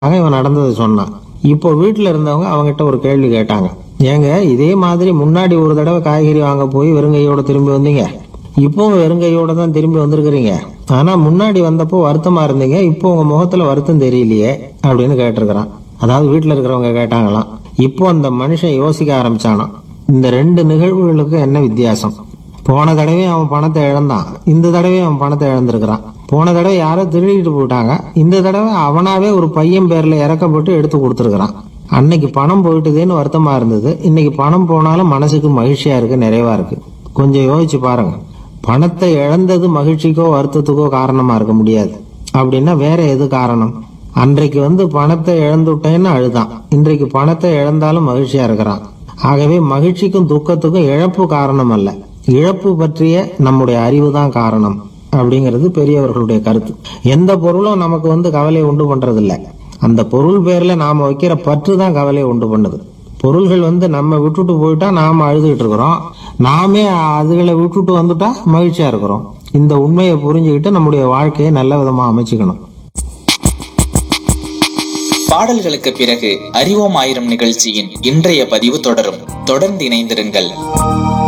ஆக இவன் நடந்ததை சொன்னான் இப்போ வீட்டுல இருந்தவங்க அவங்ககிட்ட ஒரு கேள்வி கேட்டாங்க ஏங்க இதே மாதிரி முன்னாடி ஒரு தடவை காய்கறி வாங்க போய் வெறுங்கையோட திரும்பி வந்தீங்க இப்பவும் வெறுங்கையோட தான் திரும்பி வந்திருக்கிறீங்க ஆனா முன்னாடி வந்தப்போ வருத்தமா இருந்தீங்க இப்போ உங்க முகத்துல வருத்தம் தெரியலையே அப்படின்னு கேட்டிருக்கிறான் அதாவது வீட்டுல இருக்கிறவங்க கேட்டாங்களாம் இப்போ அந்த மனுஷன் யோசிக்க ஆரம்பிச்சானாம் இந்த ரெண்டு நிகழ்வுகளுக்கு என்ன வித்தியாசம் போன தடவையும் அவன் பணத்தை இழந்தான் இந்த தடவையும் அவன் பணத்தை இழந்திருக்கிறான் போன தடவை யாரோ திருடிட்டு போயிட்டாங்க இந்த தடவை அவனாவே ஒரு பையன் பேர்ல இறக்கப்பட்டு எடுத்து கொடுத்துருக்கிறான் அன்னைக்கு பணம் போயிட்டுதேன்னு வருத்தமா இருந்தது இன்னைக்கு பணம் போனாலும் மனசுக்கு மகிழ்ச்சியா இருக்கு நிறைவா இருக்கு கொஞ்சம் யோசிச்சு பாருங்க பணத்தை இழந்தது மகிழ்ச்சிக்கோ வருத்தத்துக்கோ காரணமா இருக்க முடியாது அப்படின்னா வேற எது காரணம் அன்றைக்கு வந்து பணத்தை இழந்துட்டேன்னு அழுதான் இன்றைக்கு பணத்தை இழந்தாலும் மகிழ்ச்சியா இருக்கிறான் ஆகவே மகிழ்ச்சிக்கும் துக்கத்துக்கும் இழப்பு காரணம் அல்ல இழப்பு பற்றிய நம்முடைய அறிவு தான் காரணம் அப்படிங்கிறது பெரியவர்களுடைய கருத்து எந்த பொருளும் நமக்கு வந்து கவலை உண்டு பண்றதில்ல அந்த பொருள் பேர்ல நாம வைக்கிற பற்று தான் கவலையை உண்டு பண்ணுது பொருள்கள் வந்து நம்ம விட்டுட்டு போயிட்டா நாம அழுதுகிட்டு இருக்கிறோம் நாமே அதுகளை விட்டுட்டு வந்துட்டா மகிழ்ச்சியா இருக்கிறோம் இந்த உண்மையை புரிஞ்சுக்கிட்டு நம்முடைய வாழ்க்கையை நல்ல விதமா அமைச்சுக்கணும் பாடல்களுக்கு பிறகு அறிவோம் ஆயிரம் நிகழ்ச்சியின் இன்றைய பதிவு தொடரும் தொடர்ந்து இணைந்திருங்கள்